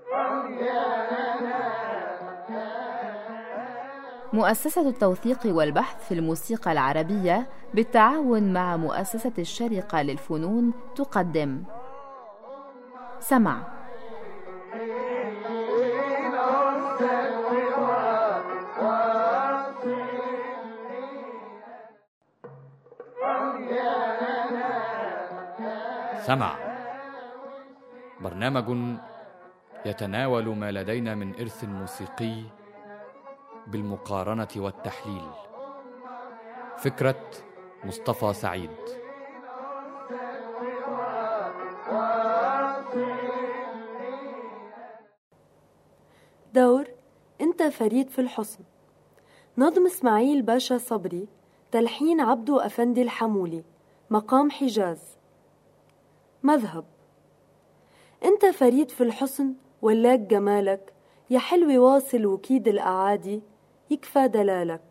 مؤسسة التوثيق والبحث في الموسيقى العربية بالتعاون مع مؤسسة الشرقة للفنون تقدم سمع سمع برنامج يتناول ما لدينا من إرث موسيقي بالمقارنة والتحليل فكرة مصطفى سعيد دور أنت فريد في الحسن نظم إسماعيل باشا صبري تلحين عبدو أفندي الحمولي مقام حجاز مذهب أنت فريد في الحسن ولاك جمالك يا حلو واصل وكيد الأعادي يكفى دلالك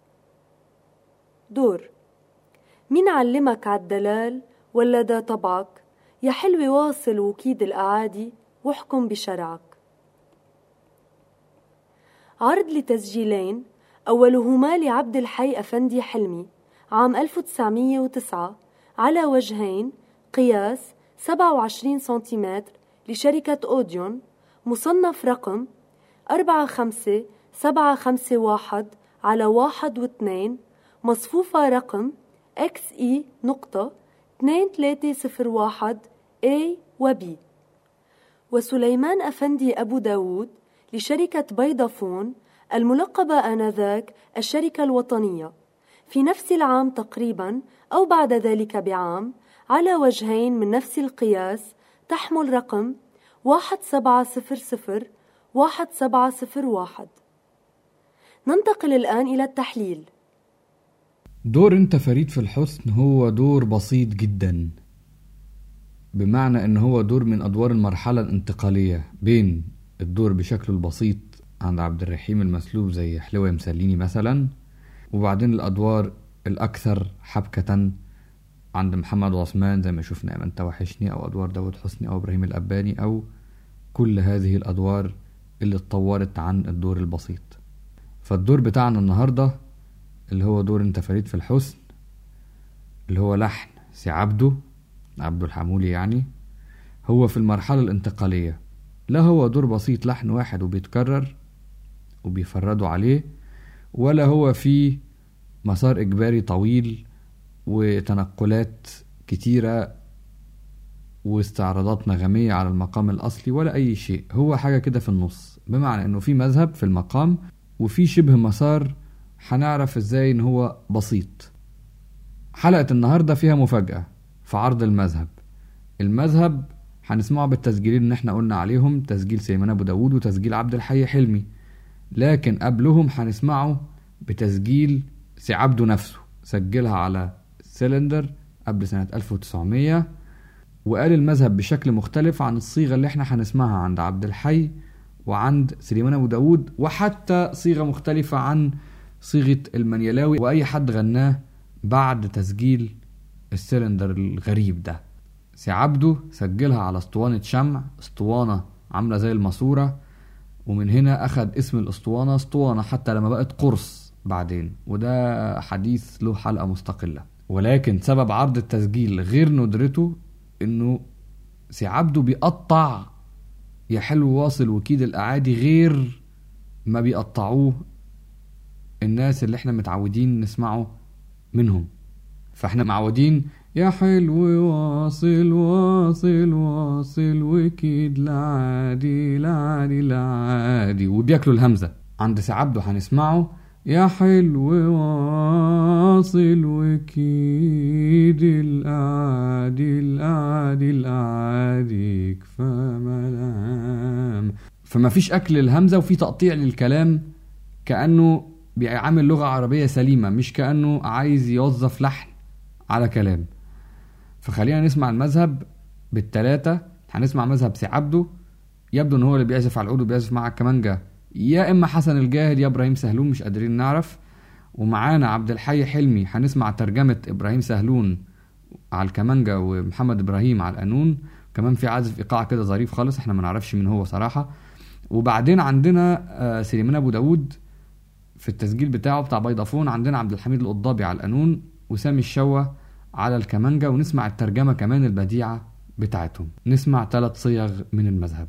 دور مين علمك عالدلال ولا دا طبعك يا حلو واصل وكيد الأعادي واحكم بشرعك عرض لتسجيلين أولهما لعبد الحي أفندي حلمي عام 1909 على وجهين قياس 27 سنتيمتر لشركة أوديون مصنف رقم أربعة خمسة سبعة خمسة واحد على واحد واثنين مصفوفة رقم اكس اي نقطة اثنين ثلاثة صفر واحد A و B وسليمان أفندي أبو داود لشركة بيضافون الملقبة آنذاك الشركة الوطنية في نفس العام تقريبا أو بعد ذلك بعام على وجهين من نفس القياس تحمل رقم واحد سبعة صفر صفر واحد سبعة صفر واحد ننتقل الآن إلى التحليل دور انت فريد في الحسن هو دور بسيط جدا بمعنى ان هو دور من ادوار المرحلة الانتقالية بين الدور بشكله البسيط عند عبد الرحيم المسلوب زي حلوة مسليني مثلا وبعدين الادوار الاكثر حبكة عند محمد عثمان زي ما شفنا انت وحشني او ادوار داود حسني او ابراهيم الاباني او كل هذه الادوار اللي اتطورت عن الدور البسيط فالدور بتاعنا النهاردة اللي هو دور انت فريد في الحسن اللي هو لحن سي عبده عبده الحمولي يعني هو في المرحلة الانتقالية لا هو دور بسيط لحن واحد وبيتكرر وبيفردوا عليه ولا هو في مسار إجباري طويل وتنقلات كتيرة واستعراضات نغمية على المقام الأصلي ولا أي شيء هو حاجة كده في النص بمعنى أنه في مذهب في المقام وفي شبه مسار هنعرف ازاي ان هو بسيط حلقة النهاردة فيها مفاجأة في عرض المذهب المذهب هنسمعه بالتسجيلين اللي احنا قلنا عليهم تسجيل سليمان ابو داود وتسجيل عبد الحي حلمي لكن قبلهم هنسمعه بتسجيل سي عبده نفسه سجلها على سيلندر قبل سنة 1900 وقال المذهب بشكل مختلف عن الصيغة اللي احنا هنسمعها عند عبد الحي وعند سليمان ابو داود وحتى صيغة مختلفة عن صيغة المنيلاوي واي حد غناه بعد تسجيل السلندر الغريب ده سي عبده سجلها على اسطوانة شمع اسطوانة عاملة زي الماسورة ومن هنا أخد اسم الاسطوانة اسطوانة حتى لما بقت قرص بعدين وده حديث له حلقة مستقلة ولكن سبب عرض التسجيل غير ندرته انه سي عبده بيقطع يا حلو واصل وكيد الاعادي غير ما بيقطعوه الناس اللي احنا متعودين نسمعه منهم فاحنا معودين يا حلو واصل واصل واصل وكيد لعادي لعادي لعادي وبياكلوا الهمزة عند سي عبده هنسمعه يا حلو واصل وكيد الأعادي الأعادي الأعادي كفى ملام فما فيش أكل الهمزة وفي تقطيع للكلام كأنه بيعامل لغة عربية سليمة مش كأنه عايز يوظف لحن على كلام فخلينا نسمع المذهب بالتلاتة هنسمع مذهب سي عبده يبدو ان هو اللي بيعزف على العود وبيعزف مع الكمانجة يا اما حسن الجاهد يا ابراهيم سهلون مش قادرين نعرف ومعانا عبد الحي حلمي هنسمع ترجمة ابراهيم سهلون على الكمانجة ومحمد ابراهيم على القانون كمان في عازف ايقاع كده ظريف خالص احنا ما نعرفش مين هو صراحة وبعدين عندنا آه، سليمان ابو داود في التسجيل بتاعه بتاع بيضافون عندنا عبد الحميد القضابي على القانون وسامي الشوه على الكمانجا ونسمع الترجمة كمان البديعة بتاعتهم نسمع ثلاث صيغ من المذهب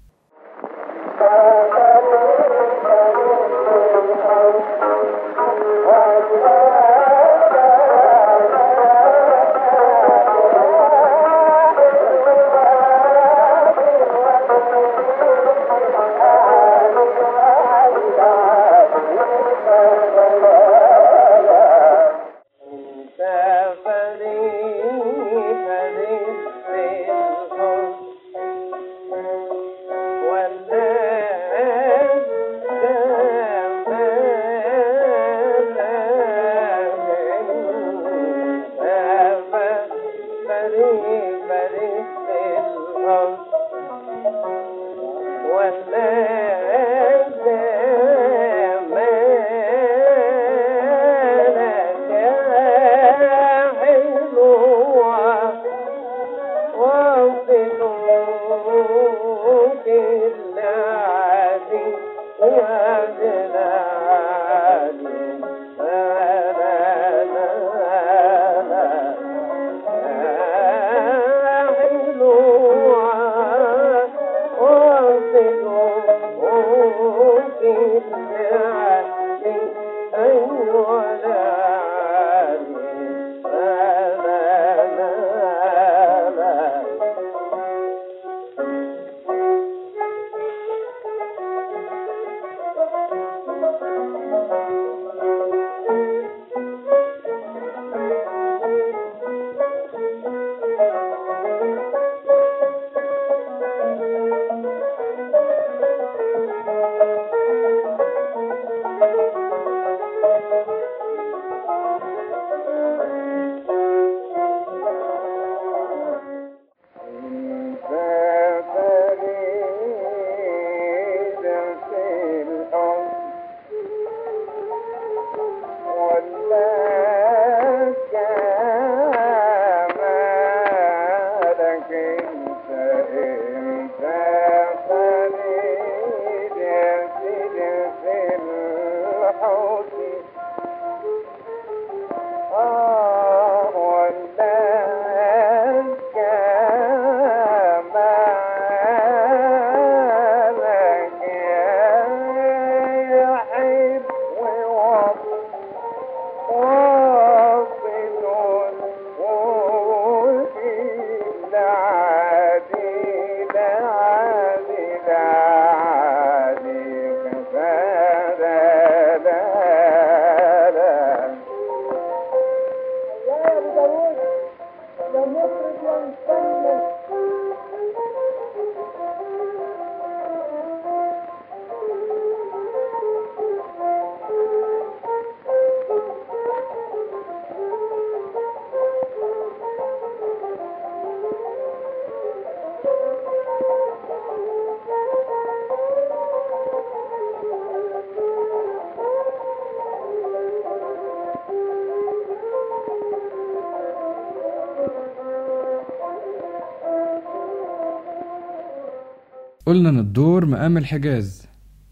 قلنا ان الدور مقام الحجاز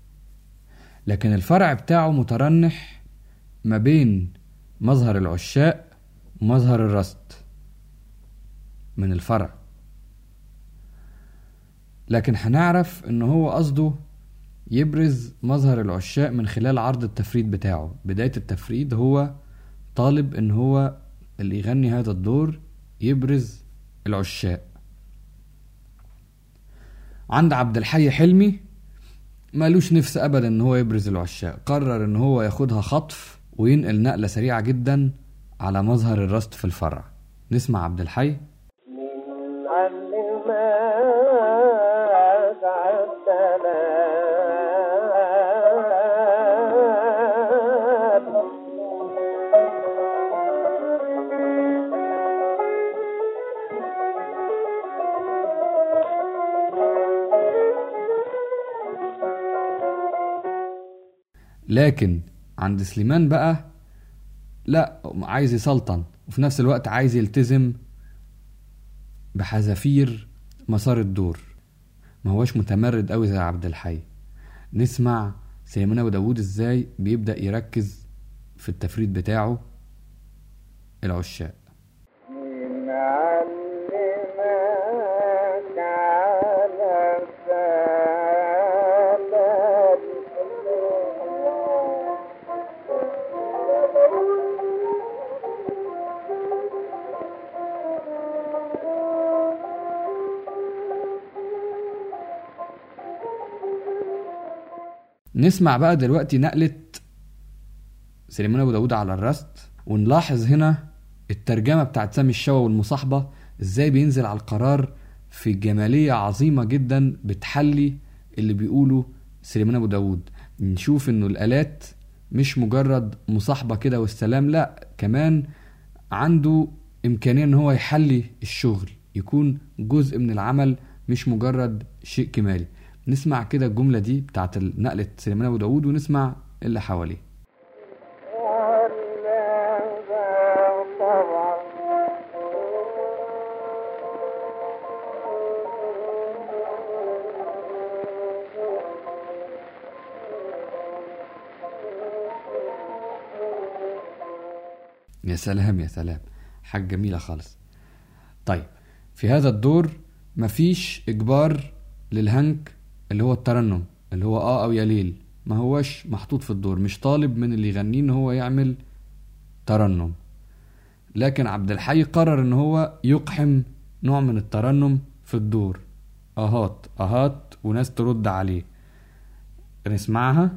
لكن الفرع بتاعه مترنح ما بين مظهر العشاق ومظهر الرست من الفرع لكن هنعرف ان هو قصده يبرز مظهر العشاق من خلال عرض التفريد بتاعه بداية التفريد هو طالب ان هو اللي يغني هذا الدور يبرز العشاق عند عبد الحي حلمي مالوش نفس ابدا ان هو يبرز العشاق قرر ان هو ياخدها خطف وينقل نقله سريعه جدا على مظهر الرست في الفرع نسمع عبد الحي لكن عند سليمان بقى لا عايز يسلطن وفي نفس الوقت عايز يلتزم بحذافير مسار الدور ما هوش متمرد قوي زي عبد الحي نسمع سليمان ابو داوود ازاي بيبدا يركز في التفريد بتاعه العشاق نعلمك على فعل نسمع بقى دلوقتي نقلة سليمان ابو داوود على الرست ونلاحظ هنا الترجمة بتاعت سامي الشوا والمصاحبة ازاي بينزل على القرار في جمالية عظيمة جدا بتحلي اللي بيقوله سليمان ابو داوود نشوف انه الالات مش مجرد مصاحبة كده والسلام لا كمان عنده امكانية ان هو يحلي الشغل يكون جزء من العمل مش مجرد شيء كمالي نسمع كده الجملة دي بتاعت نقلة سليمان ابو داوود ونسمع اللي حواليه طبعا يا سلام يا سلام حاجة جميلة خالص طيب في هذا الدور مفيش إجبار للهنك اللي هو الترنم اللي هو آه أو يا ليل ما هوش محطوط في الدور مش طالب من اللي يغنيه إن هو يعمل ترنم لكن عبد الحي قرر إن هو يقحم نوع من الترنم في الدور أهات أهات وناس ترد عليه نسمعها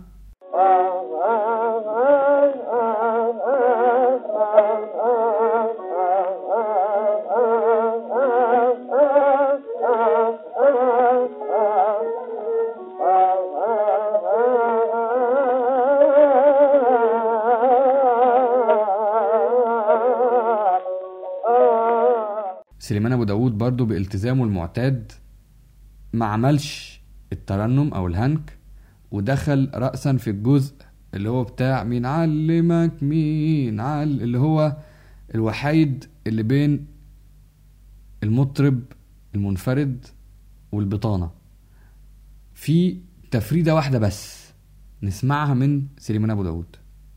سليمان ابو داود برضو بالتزامه المعتاد ما عملش الترنم او الهنك ودخل رأسا في الجزء اللي هو بتاع مين علمك مين عل اللي هو الوحيد اللي بين المطرب المنفرد والبطانة في تفريدة واحدة بس نسمعها من سليمان ابو داود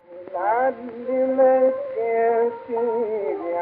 علمك يا سيدي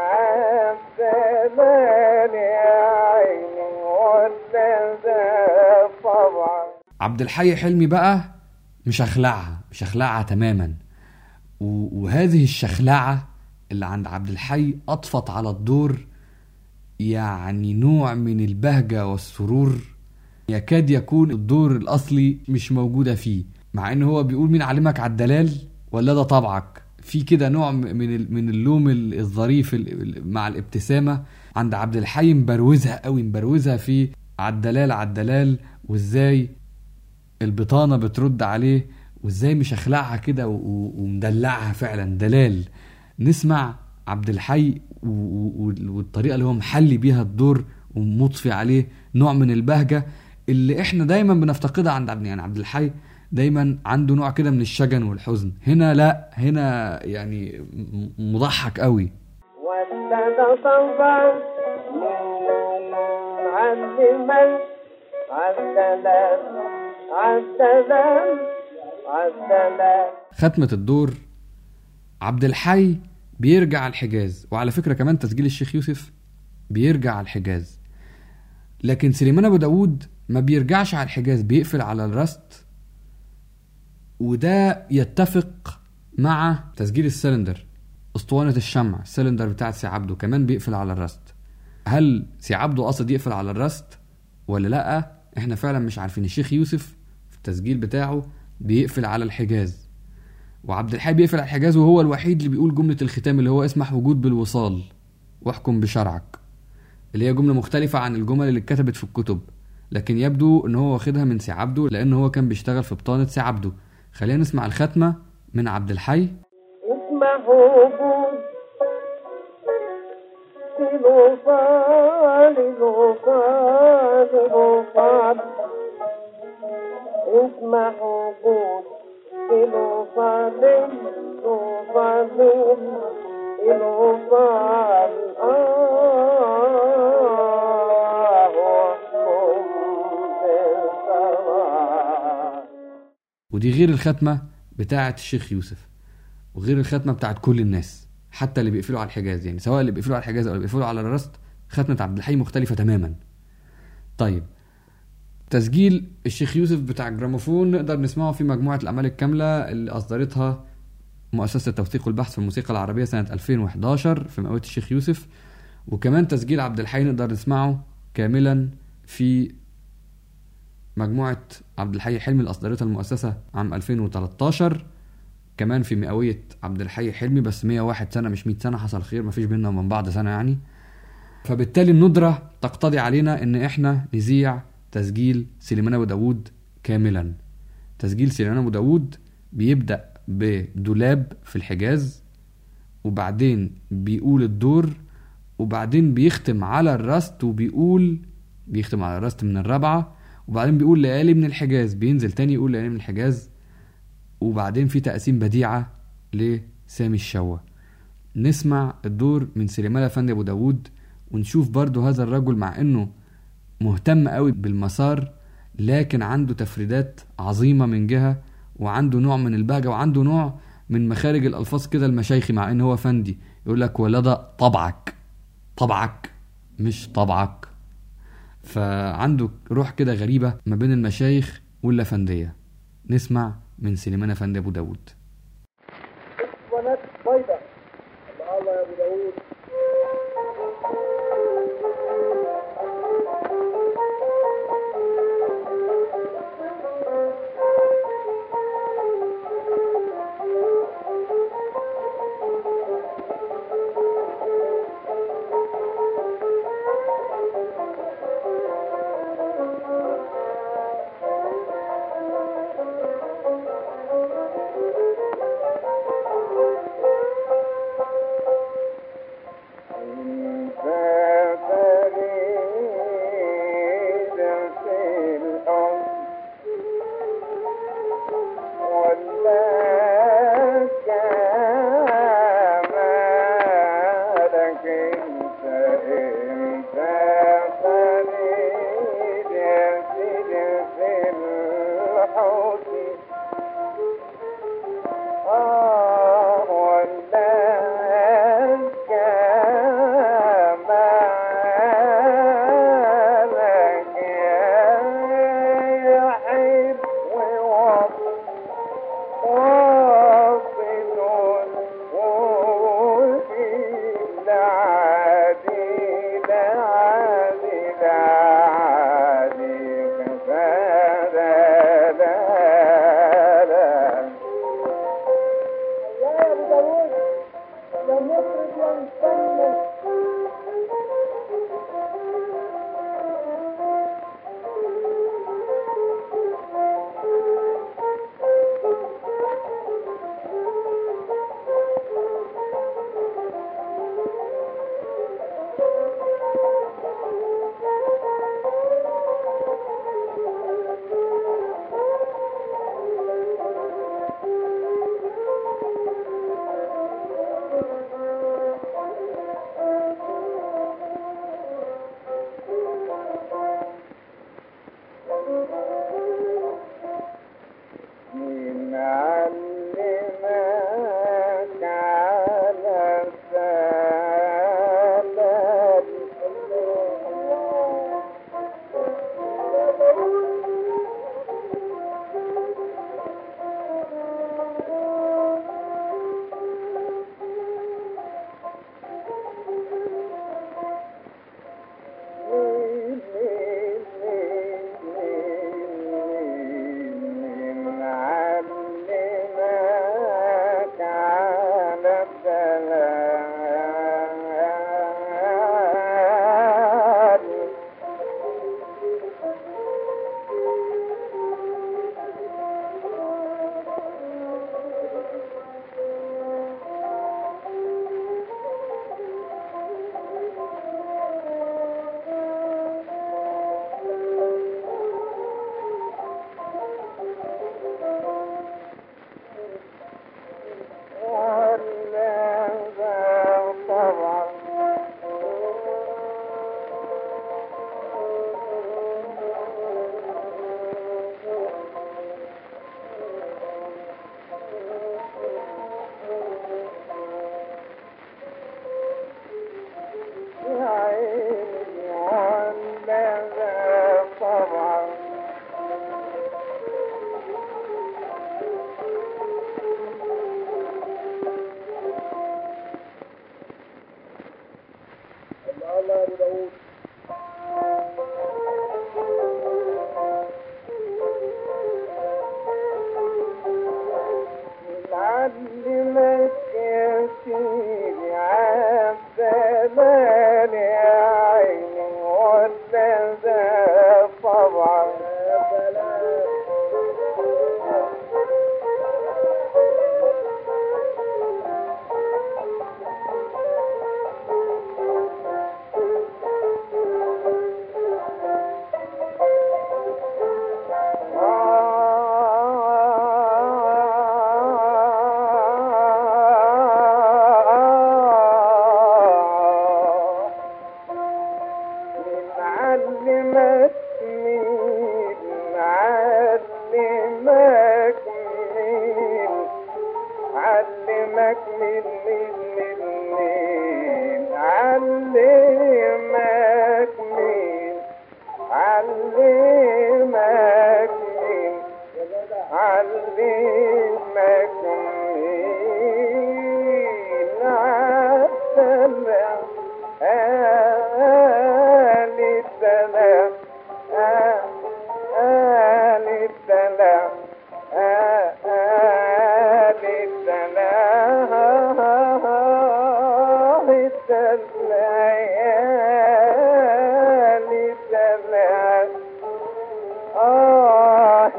عالزمان يا عيني ولا ده طبعا عبد الحي حلمي بقى مش اخلعها مش اخلعها تماما و- وهذه الشخلعة اللي عند عبد الحي اضفت على الدور يعني نوع من البهجة والسرور يكاد يكون الدور الاصلي مش موجودة فيه مع ان هو بيقول مين علمك على الدلال ولا ده طبعك في كده نوع م- من ال- من اللوم ال- الظريف ال- ال- مع الابتسامة عند عبد الحي مبروزها قوي مبروزها في عالدلال عالدلال وازاي البطانة بترد عليه وازاي مش اخلعها كده و- و- ومدلعها فعلا دلال نسمع عبد الحي و- و- والطريقة اللي هو محلي بيها الدور ومضفي عليه نوع من البهجة اللي احنا دايما بنفتقدها عند عبد يعني عبد الحي دايما عنده نوع كده من الشجن والحزن هنا لا هنا يعني م- مضحك قوي ولا ده طبعا علمك عالدلال عالدلال عالدلال ختمة الدور عبد الحي بيرجع الحجاز وعلى فكرة كمان تسجيل الشيخ يوسف بيرجع الحجاز لكن سليمان ابو داود ما بيرجعش على الحجاز بيقفل على الرست وده يتفق مع تسجيل السلندر اسطوانة الشمع السلندر بتاعت سي عبده كمان بيقفل على الرست هل سي عبده قصد يقفل على الرست ولا لا احنا فعلا مش عارفين الشيخ يوسف في التسجيل بتاعه بيقفل على الحجاز وعبد الحي بيقفل على الحجاز وهو الوحيد اللي بيقول جملة الختام اللي هو اسمح وجود بالوصال واحكم بشرعك اللي هي جملة مختلفة عن الجمل اللي اتكتبت في الكتب لكن يبدو ان هو واخدها من سي عبده لان هو كان بيشتغل في بطانة سي عبده خلينا نسمع الختمة من عبد الحي اسمحوا وجود الوصال الوصال الوصال اسمحوا وجود الوصال الوصال الوصال ودي غير الختمة بتاعة الشيخ يوسف وغير الختمة بتاعة كل الناس حتى اللي بيقفلوا على الحجاز يعني سواء اللي بيقفلوا على الحجاز او اللي بيقفلوا على الرست ختمة عبد الحي مختلفة تماما طيب تسجيل الشيخ يوسف بتاع الجراموفون نقدر نسمعه في مجموعة الأعمال الكاملة اللي أصدرتها مؤسسة التوثيق والبحث في الموسيقى العربية سنة 2011 في مئوية الشيخ يوسف وكمان تسجيل عبد الحي نقدر نسمعه كاملا في مجموعة عبد الحي حلمي اللي أصدرتها المؤسسة عام 2013 كمان في مئوية عبد الحي حلمي بس 101 سنة مش 100 سنة حصل خير مفيش بيننا ومن بعض سنة يعني فبالتالي الندرة تقتضي علينا ان احنا نذيع تسجيل سليمان ابو داوود كاملا تسجيل سليمان ابو داوود بيبدأ بدولاب في الحجاز وبعدين بيقول الدور وبعدين بيختم على الرست وبيقول بيختم على الرست من الرابعة وبعدين بيقول ليالي من الحجاز بينزل تاني يقول ليالي من الحجاز وبعدين في تقسيم بديعة لسامي الشوا نسمع الدور من سليمان افندي ابو داوود ونشوف برضو هذا الرجل مع انه مهتم قوي بالمسار لكن عنده تفريدات عظيمة من جهة وعنده نوع من البهجة وعنده نوع من مخارج الألفاظ كده المشايخي مع إن هو فندي يقول لك ولد طبعك طبعك مش طبعك فعنده روح كده غريبة ما بين المشايخ واللفندية نسمع من سليمان أفندي أبو داود اسطوانات بيضة الله يا ابو داوود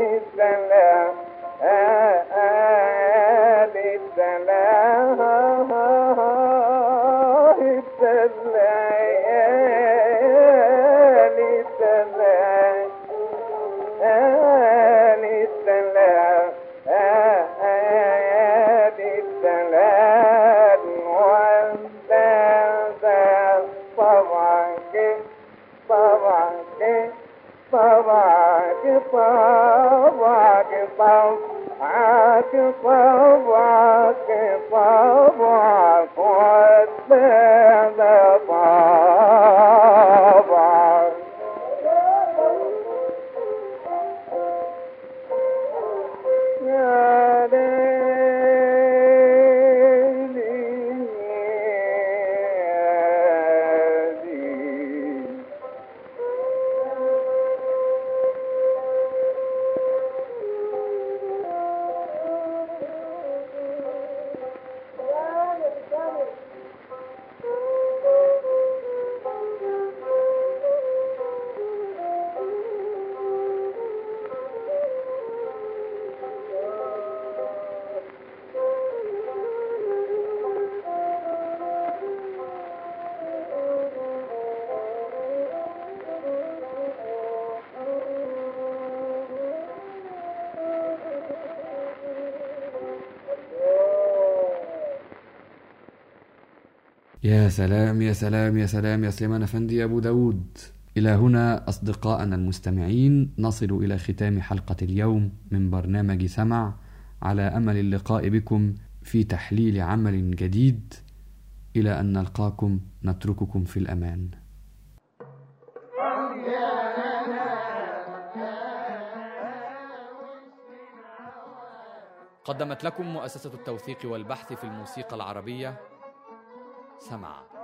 يا سلام يا سلام يا سلام يا سليمان أفندي أبو داود إلى هنا أصدقائنا المستمعين نصل إلى ختام حلقة اليوم من برنامج سمع على أمل اللقاء بكم في تحليل عمل جديد إلى أن نلقاكم نترككم في الأمان قدمت لكم مؤسسة التوثيق والبحث في الموسيقى العربية سمع